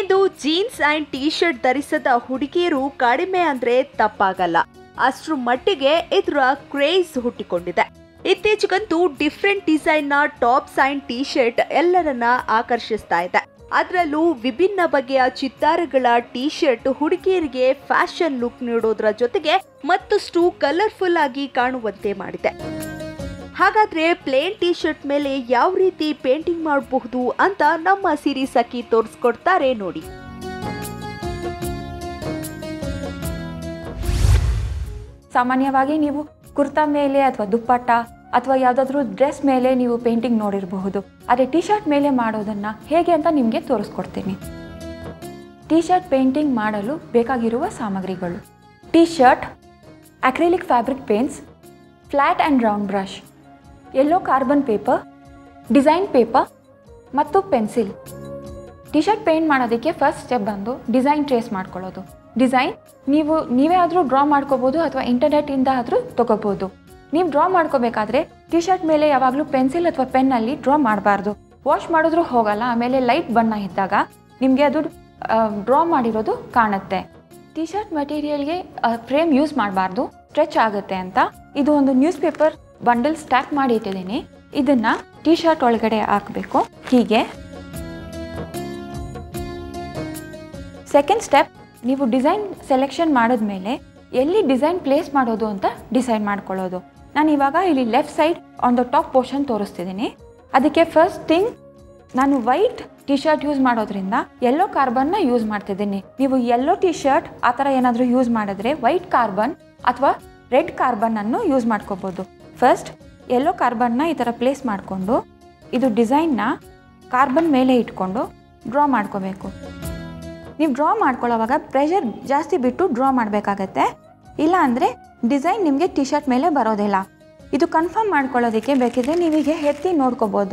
ಇದು jeans and T shirt ಧರಿಸದ ಹುಡುಗಿಯರು ಕಡಿಮೆ ಅಂದ್ರೆ ತಪ್ಪಾಗಲ್ಲ ಅಷ್ಟ್ರ ಮಟ್ಟಿಗೆ ಇದರ ಕ್ರೇಜ್ ಹುಟ್ಟಿಕೊಂಡಿದೆ ಇತ್ತೀಚೆಗಂತೂ ಡಿಫ್ರೆಂಟ್ ಡಿಸೈನ್ ನ ಟಾಪ್ಸ್ ಅಂಡ್ ಟೀ ಶರ್ಟ್ ಎಲ್ಲರನ್ನ ಆಕರ್ಷಿಸ್ತಾ ಇದೆ ಅದರಲ್ಲೂ ವಿಭಿನ್ನ ಬಗೆಯ ಚಿತ್ತಾರಗಳ ಟೀ ಶರ್ಟ್ ಹುಡುಗಿಯರಿಗೆ ಫ್ಯಾಷನ್ ಲುಕ್ ನೀಡೋದ್ರ ಜೊತೆಗೆ ಮತ್ತಷ್ಟು ಕಲರ್ಫುಲ್ ಆಗಿ ಕಾಣುವಂತೆ ಮಾಡಿದೆ ಹಾಗಾದ್ರೆ ಪ್ಲೇನ್ ಟೀ ಶರ್ಟ್ ಮೇಲೆ ಯಾವ ರೀತಿ ಪೇಂಟಿಂಗ್ ಮಾಡಬಹುದು ಅಂತ ನಮ್ಮ ಸಿರಿ ಸಖಿ ತೋರಿಸ್ಕೊಡ್ತಾರೆ ನೋಡಿ ಸಾಮಾನ್ಯವಾಗಿ ನೀವು ಕುರ್ತಾ ಮೇಲೆ ಅಥವಾ ದುಪ್ಪಟ್ಟ ಅಥವಾ ಯಾವುದಾದ್ರೂ ಡ್ರೆಸ್ ಮೇಲೆ ನೀವು ಪೇಂಟಿಂಗ್ ನೋಡಿರಬಹುದು ಆದರೆ ಟಿ ಶರ್ಟ್ ಮೇಲೆ ಮಾಡೋದನ್ನು ಹೇಗೆ ಅಂತ ನಿಮಗೆ ತೋರಿಸ್ಕೊಡ್ತೀನಿ ಟಿ ಶರ್ಟ್ ಪೇಂಟಿಂಗ್ ಮಾಡಲು ಬೇಕಾಗಿರುವ ಸಾಮಗ್ರಿಗಳು T shirt acrylic fabric paints flat and round brush yellow carbon paper design paper ಮತ್ತು ಪೆನ್ಸಿಲ್ ಟಿ ಶರ್ಟ್ ಪೇಂಟ್ ಮಾಡೋದಕ್ಕೆ ಫಸ್ಟ್ ಸ್ಟೆಪ್ ಬಂದು ಡಿಸೈನ್ ಟ್ರೇಸ್ ಮಾಡ್ಕೊಳ್ಳೋದು ಡಿಸೈನ್ ನೀವು ನೀವೇ ಆದರೂ ಡ್ರಾ ಮಾಡ್ಕೋಬೋದು ಅಥವಾ ಇಂಟರ್ನೆಟ್ಟಿಂದ ಆದರೂ ತೊಗೋಬೋದು ನೀವು ಡ್ರಾ ಮಾಡ್ಕೋಬೇಕಾದ್ರೆ ಟಿ ಶರ್ಟ್ ಮೇಲೆ ಯಾವಾಗಲೂ ಪೆನ್ಸಿಲ್ ಅಥವಾ ಪೆನ್ನಲ್ಲಿ ಡ್ರಾ ಮಾಡಬಾರ್ದು ವಾಶ್ ಮಾಡಿದ್ರೂ ಹೋಗಲ್ಲ ಆಮೇಲೆ ಲೈಟ್ ಬಣ್ಣ ಇದ್ದಾಗ ನಿಮಗೆ ಅದು ಡ್ರಾ ಮಾಡಿರೋದು ಕಾಣುತ್ತೆ ಟಿ ಶರ್ಟ್ ಮೆಟೀರಿಯಲ್ಗೆ ಫ್ರೇಮ್ ಯೂಸ್ ಮಾಡಬಾರ್ದು ಸ್ಟ್ರೆಚ್ ಆಗುತ್ತೆ ಅಂತ ಇದು ಒಂದು ನ್ಯೂಸ್ ಪೇಪರ್ ಬಂಡಲ್ ಸ್ಟ್ಯಾಕ್ ಮಾಡಿ ಇಟ್ಟಿದ್ದೀನಿ ಇದನ್ನು ಟಿ ಶರ್ಟ್ ಒಳಗಡೆ ಹಾಕಬೇಕು ಹೀಗೆ ಸೆಕೆಂಡ್ ಸ್ಟೆಪ್ ನೀವು ಡಿಸೈನ್ ಸೆಲೆಕ್ಷನ್ ಮಾಡಿದ್ಮೇಲೆ ಎಲ್ಲಿ ಡಿಸೈನ್ ಪ್ಲೇಸ್ ಮಾಡೋದು ಅಂತ ಡಿಸೈಡ್ ಮಾಡ್ಕೊಳ್ಳೋದು ನಾನು ಇವಾಗ ಇಲ್ಲಿ left side on the top portion ತೋರಿಸ್ತಿದ್ದೀನಿ ಅದಕ್ಕೆ ಫಸ್ಟ್ ಥಿಂಗ್ ನಾನು ವೈಟ್ ಟಿ ಶರ್ಟ್ ಯೂಸ್ ಮಾಡೋದ್ರಿಂದ ಯೆಲ್ಲೋ ಕಾರ್ಬನ್ನ ಯೂಸ್ ಮಾಡ್ತಿದ್ದೀನಿ ನೀವು ಯೆಲ್ಲೋ ಟಿ ಶರ್ಟ್ ಆ ಥರ ಏನಾದರೂ ಯೂಸ್ ಮಾಡಿದ್ರೆ ವೈಟ್ ಕಾರ್ಬನ್ ಅಥವಾ ರೆಡ್ ಕಾರ್ಬನ್ನನ್ನು ಯೂಸ್ ಮಾಡ್ಕೋಬೋದು ಫಸ್ಟ್ ಯೆಲ್ಲೋ ಕಾರ್ಬನ್ನ ಈ ಥರ ಪ್ಲೇಸ್ ಮಾಡಿಕೊಂಡು ಇದು ಡಿಸೈನ್ನ ಕಾರ್ಬನ್ ಮೇಲೆ ಇಟ್ಕೊಂಡು ಡ್ರಾ ಮಾಡ್ಕೋಬೇಕು ನೀವು ಡ್ರಾ ಮಾಡ್ಕೊಳ್ಳೋವಾಗ ಪ್ರೆಷರ್ ಜಾಸ್ತಿ ಬಿಟ್ಟು ಡ್ರಾ ಮಾಡಬೇಕಾಗತ್ತೆ ಇಲ್ಲ ಅಂದರೆ ಡಿಸೈನ್ ನಿಮಗೆ ಟಿ ಶರ್ಟ್ ಮೇಲೆ ಬರೋದಿಲ್ಲ ಇದು ಕನ್ಫರ್ಮ್ ಮಾಡ್ಕೊಳ್ಳೋದಕ್ಕೆ ಬೇಕಿದ್ರೆ ನೀವೀಗೆ ಎತ್ತಿ ನೋಡ್ಕೋಬೋದು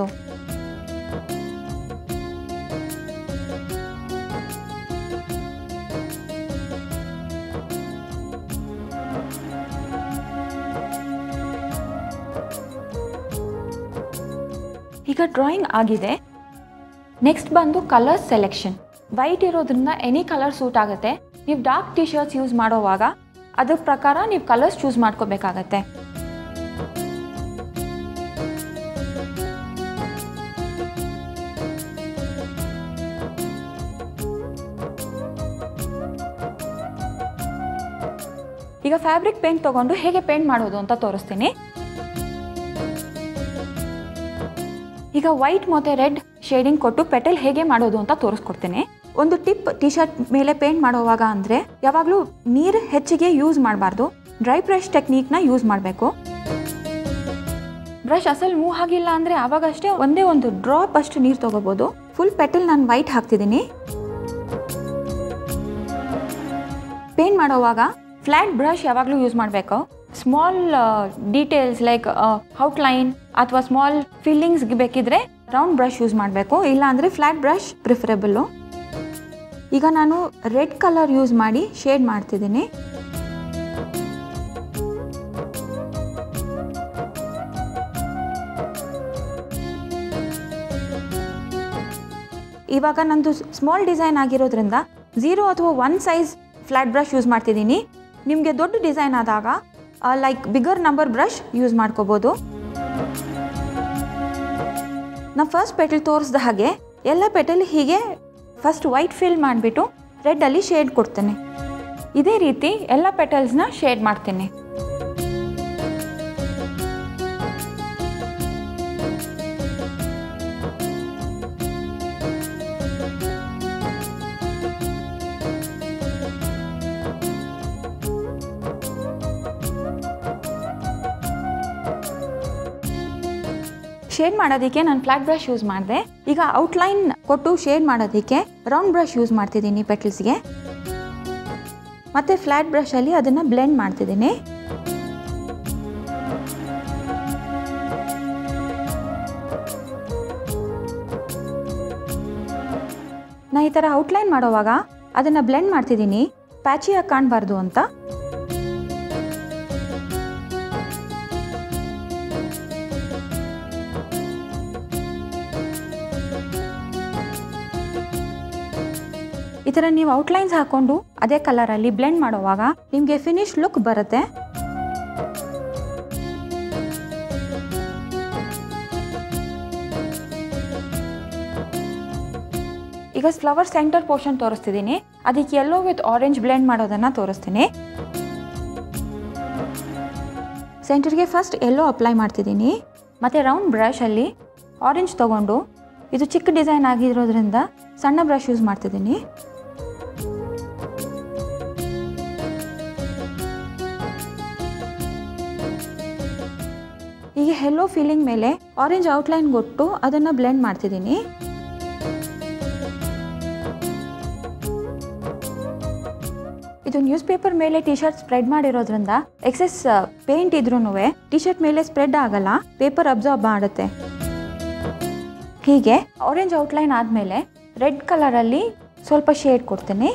ಈಗ ಡ್ರಾಯಿಂಗ್ ಆಗಿದೆ ನೆಕ್ಸ್ಟ್ ಬಂದು ಕಲರ್ ಸೆಲೆಕ್ಷನ್ ವೈಟ್ ಇರೋದ್ರಿಂದ ಎನಿ ಕಲರ್ ಸೂಟ್ ಆಗುತ್ತೆ ನೀವು ಡಾರ್ಕ್ ಟಿ ಶರ್ಟ್ಸ್ ಯೂಸ್ ಮಾಡೋವಾಗ ಅದ್ರ ಪ್ರಕಾರ ನೀವು ಕಲರ್ಸ್ ಚೂಸ್ ಮಾಡ್ಕೋಬೇಕಾಗತ್ತೆ ಈಗ ಫ್ಯಾಬ್ರಿಕ್ ಪೇಂಟ್ ತಗೊಂಡು ಹೇಗೆ ಪೇಂಟ್ ಮಾಡೋದು ಅಂತ ತೋರಿಸ್ತೀನಿ ಈಗ ವೈಟ್ ಮತ್ತು ರೆಡ್ ಶೇಡಿಂಗ್ ಕೊಟ್ಟು ಪೆಟಲ್ ಹೇಗೆ ಮಾಡೋದು ಅಂತ ತೋರಿಸ್ಕೊಡ್ತೀನಿ ಒಂದು ಟಿಪ್ ಟಿ ಶರ್ಟ್ ಮೇಲೆ ಪೇಂಟ್ ಮಾಡುವಾಗ ಅಂದರೆ ಯಾವಾಗಲೂ ನೀರು ಹೆಚ್ಚಿಗೆ ಯೂಸ್ ಮಾಡಬಾರ್ದು ಡ್ರೈ ಬ್ರಷ್ ಟೆಕ್ನಿಕ್ನ ಯೂಸ್ ಮಾಡಬೇಕು ಬ್ರಷ್ ಅಸಲ್ ಮೂವ್ ಆಗಿಲ್ಲ ಅಂದರೆ ಆವಾಗಷ್ಟೇ ಒಂದೇ ಒಂದು ಡ್ರಾಪ್ ಅಷ್ಟು ನೀರು ತೊಗೋಬೋದು ಫುಲ್ ಪೆಟಲ್ ನಾನು ವೈಟ್ ಹಾಕ್ತಿದ್ದೀನಿ ಪೇಂಟ್ ಮಾಡೋವಾಗ ಫ್ಲ್ಯಾಟ್ ಬ್ರಷ್ ಯಾವಾಗಲೂ ಯೂಸ್ ಮಾಡಬೇಕು ಸ್ಮಾಲ್ ಡೀಟೇಲ್ಸ್ ಲೈಕ್ ಔಟ್ಲೈನ್ ಅಥವಾ ಸ್ಮಾಲ್ ಫಿಲ್ಲಿಂಗ್ಸ್ ಬೇಕಿದ್ರೆ ರೌಂಡ್ ಬ್ರಷ್ ಯೂಸ್ ಮಾಡಬೇಕು ಇಲ್ಲ ಅಂದರೆ ಫ್ಲ್ಯಾಟ್ ಬ್ರಷ್ ಪ್ರಿಫರೇಬಲ್ಲು ಈಗ ನಾನು ರೆಡ್ ಕಲರ್ ಯೂಸ್ ಮಾಡಿ ಶೇಡ್ ಮಾಡ್ತಿದ್ದೀನಿ ಇವಾಗ ನಂದು ಸ್ಮಾಲ್ ಡಿಸೈನ್ ಆಗಿರೋದ್ರಿಂದ ಝೀರೋ ಅಥವಾ one size flat brush use ಮಾಡ್ತಿದ್ದೀನಿ ನಿಮಗೆ ದೊಡ್ಡ ಡಿಸೈನ್ ಆದಾಗ like bigger number brush use ಮಾಡ್ಕೋಬೋದು ನಾವು ಫಸ್ಟ್ ಪೆಟಲ್ ತೋರಿಸ್ದ ಹಾಗೆ ಎಲ್ಲ ಪೆಟಲ್ ಹೀಗೆ ಫಸ್ಟ್ ವೈಟ್ ಫಿಲ್ ಮಾಡಿಬಿಟ್ಟು ರೆಡ್ಡಲ್ಲಿ ಶೇಡ್ ಕೊಡ್ತೇನೆ ಇದೇ ರೀತಿ ಎಲ್ಲ ಪೆಟಲ್ಸ್ನ ಶೇಡ್ ಮಾಡ್ತೀನಿ ಶೇಡ್ ಮಾಡೋದಕ್ಕೆ ನಾನು ಫ್ಲ್ಯಾಟ್ ಬ್ರಷ್ ಯೂಸ್ ಮಾಡಿದೆ ಈಗ ಔಟ್ಲೈನ್ ಕೊಟ್ಟು ಶೇಡ್ ಮಾಡೋದಕ್ಕೆ ರೌಂಡ್ ಬ್ರಷ್ ಯೂಸ್ ಮಾಡ್ತಿದ್ದೀನಿ ಪೆಟಲ್ಸ್ಗೆ ಮತ್ತು ಫ್ಲ್ಯಾಟ್ ಬ್ರಷಲ್ಲಿ ಅದನ್ನು ಬ್ಲೆಂಡ್ ಮಾಡ್ತಿದ್ದೀನಿ ನಾ ಈ ಥರ ಔಟ್ಲೈನ್ ಮಾಡೋವಾಗ ಅದನ್ನು ಬ್ಲೆಂಡ್ ಮಾಡ್ತಿದ್ದೀನಿ ಪ್ಯಾಚಿಯಾಗಿ ಕಾಣಬಾರ್ದು ಅಂತ ಈ ಥರ ನೀವು ಔಟ್ಲೈನ್ಸ್ ಹಾಕ್ಕೊಂಡು ಅದೇ ಕಲರಲ್ಲಿ ಬ್ಲೆಂಡ್ ಮಾಡುವಾಗ ನಿಮಗೆ ಫಿನಿಶ್ ಲುಕ್ ಬರುತ್ತೆ ಈಗ ಫ್ಲವರ್ ಸೆಂಟರ್ ಪೋರ್ಷನ್ ತೋರಿಸ್ತಿದ್ದೀನಿ ಅದಕ್ಕೆ ಯೆಲ್ಲೋ ವಿತ್ ಆರೆಂಜ್ ಬ್ಲೆಂಡ್ ಮಾಡೋದನ್ನು ತೋರಿಸ್ತೀನಿ ಸೆಂಟರ್ಗೆ ಫಸ್ಟ್ ಎಲ್ಲೋ ಅಪ್ಲೈ ಮಾಡ್ತಿದ್ದೀನಿ ಮತ್ತು ರೌಂಡ್ ಬ್ರಷಲ್ಲಿ ಆರೆಂಜ್ ತೊಗೊಂಡು ಇದು ಚಿಕ್ಕ ಡಿಸೈನ್ ಆಗಿರೋದ್ರಿಂದ ಸಣ್ಣ ಬ್ರಷ್ ಯೂಸ್ ಮಾಡ್ತಿದ್ದೀನಿ ಈಗ ಹೆಲ್ಲೋ ಫೀಲಿಂಗ್ ಮೇಲೆ ಆರೆಂಜ್ ಔಟ್ಲೈನ್ ಕೊಟ್ಟು ಅದನ್ನು ಬ್ಲೆಂಡ್ ಮಾಡ್ತಿದ್ದೀನಿ ಇದು ನ್ಯೂಸ್ ಪೇಪರ್ ಮೇಲೆ ಟಿ ಶರ್ಟ್ ಸ್ಪ್ರೆಡ್ ಮಾಡಿರೋದ್ರಿಂದ ಎಕ್ಸೆಸ್ ಪೇಂಟ್ ಇದ್ರೂ ಟಿ ಶರ್ಟ್ ಮೇಲೆ ಸ್ಪ್ರೆಡ್ ಆಗಲ್ಲ ಪೇಪರ್ ಅಬ್ಸಾರ್ಬ್ ಮಾಡುತ್ತೆ ಹೀಗೆ ಆರೆಂಜ್ ಔಟ್ಲೈನ್ ಆದಮೇಲೆ ರೆಡ್ ಕಲರಲ್ಲಿ ಸ್ವಲ್ಪ ಶೇಡ್ ಕೊಡ್ತೀನಿ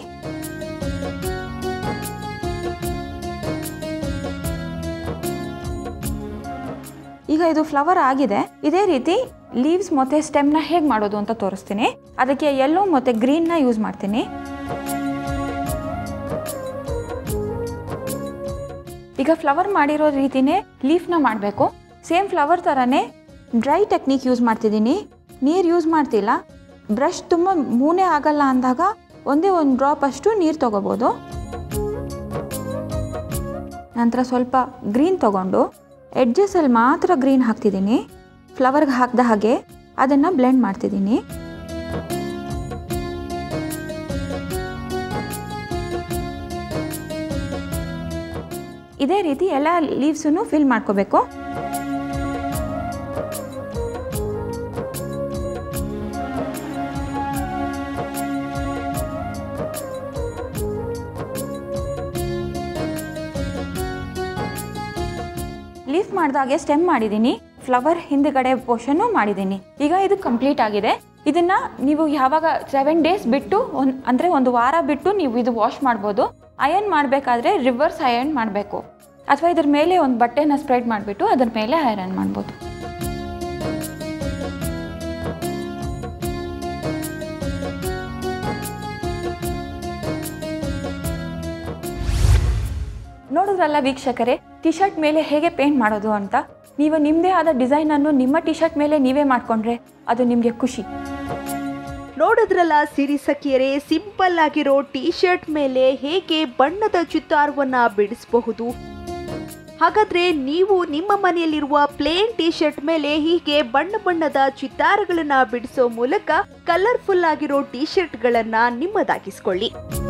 ಈಗ ಇದು ಫ್ಲವರ್ ಆಗಿದೆ ಇದೇ ರೀತಿ ಲೀವ್ಸ್ ಮತ್ತು ಸ್ಟೆಮ್ನ ಹೇಗೆ ಮಾಡೋದು ಅಂತ ತೋರಿಸ್ತೀನಿ ಅದಕ್ಕೆ ಯೆಲ್ಲೋ ಮತ್ತು ಗ್ರೀನ್ನ ಯೂಸ್ ಮಾಡ್ತೀನಿ ಈಗ ಫ್ಲವರ್ ಮಾಡಿರೋ ರೀತಿನೇ ಲೀಫ್ನ ಮಾಡಬೇಕು ಸೇಮ್ ಫ್ಲವರ್ ಥರನೇ ಡ್ರೈ ಟೆಕ್ನಿಕ್ ಯೂಸ್ ಮಾಡ್ತಿದ್ದೀನಿ ನೀರು ಯೂಸ್ ಮಾಡ್ತಿಲ್ಲ ಬ್ರಷ್ ತುಂಬ ಮೂನೆ ಆಗಲ್ಲ ಅಂದಾಗ ಒಂದೇ ಒಂದು ಡ್ರಾಪ್ ಅಷ್ಟು ನೀರು ತೊಗೋಬೋದು ನಂತರ ಸ್ವಲ್ಪ ಗ್ರೀನ್ ತೊಗೊಂಡು ಎಡ್ಜಸಲ್ಲಿ ಮಾತ್ರ ಗ್ರೀನ್ ಹಾಕ್ತಿದ್ದೀನಿ ಫ್ಲವರ್ಗೆ ಹಾಕಿದ ಹಾಗೆ ಅದನ್ನು ಬ್ಲೆಂಡ್ ಮಾಡ್ತಿದ್ದೀನಿ ಇದೇ ರೀತಿ ಎಲ್ಲ ಲೀವ್ಸನ್ನು ಫಿಲ್ ಮಾಡ್ಕೋಬೇಕು ಲೀಫ್ ಮಾಡಿದಾಗೆ ಸ್ಟೆಮ್ ಮಾಡಿದ್ದೀನಿ ಫ್ಲವರ್ ಹಿಂದ್ಗಡೆ ಪೋರ್ಷನ್ನು ಮಾಡಿದ್ದೀನಿ ಈಗ ಇದು ಕಂಪ್ಲೀಟ್ ಆಗಿದೆ ಇದನ್ನ ನೀವು ಯಾವಾಗ ಸೆವೆನ್ ಡೇಸ್ ಬಿಟ್ಟು ಒಂದು ಅಂದರೆ ಒಂದು ವಾರ ಬಿಟ್ಟು ನೀವು ಇದು ವಾಶ್ ಮಾಡ್ಬೋದು ಅಯನ್ ಮಾಡಬೇಕಾದ್ರೆ ರಿವರ್ಸ್ ಅಯನ್ ಮಾಡಬೇಕು ಅಥವಾ ಇದ್ರ ಮೇಲೆ ಒಂದು ಬಟ್ಟೆನ ಸ್ಪ್ರೆಡ್ ಮಾಡಿಬಿಟ್ಟು ಅದ್ರ ಮೇಲೆ ಐರನ್ ಮಾಡ್ಬೋದು ನೋಡಿದ್ರಲ್ಲ ವೀಕ್ಷಕರೇ ಟಿ ಶರ್ಟ್ ಮೇಲೆ ಹೇಗೆ ಪೇಂಟ್ ಮಾಡೋದು ಅಂತ ನೀವು ನಿಮ್ಮದೇ ಆದ ಡಿಸೈನನ್ನು ನಿಮ್ಮ ಟಿ ಶರ್ಟ್ ಮೇಲೆ ನೀವೇ ಮಾಡಿಕೊಂಡ್ರೆ ಅದು ನಿಮಗೆ ಖುಷಿ ನೋಡಿದ್ರಲ್ಲ ಸಿರಿ ಸಖಿಯರೇ ಸಿಂಪಲ್ ಆಗಿರೋ ಟೀ ಶರ್ಟ್ ಮೇಲೆ ಹೇಗೆ ಬಣ್ಣದ ಚಿತ್ತಾರವನ್ನ ಬಿಡಿಸಬಹುದು ಹಾಗಾದ್ರೆ ನೀವು ನಿಮ್ಮ ಮನೆಯಲ್ಲಿರುವ ಪ್ಲೇನ್ ಟೀ ಶರ್ಟ್ ಮೇಲೆ ಹೀಗೆ ಬಣ್ಣ ಬಣ್ಣದ ಚಿತ್ತಾರಗಳನ್ನ ಬಿಡಿಸೋ ಮೂಲಕ ಕಲರ್ಫುಲ್ ಆಗಿರೋ ಟೀ ಶರ್ಟ್ಗಳನ್ನ ನಿಮ್ಮದಾಗಿಸ್ಕೊಳ್ಳಿ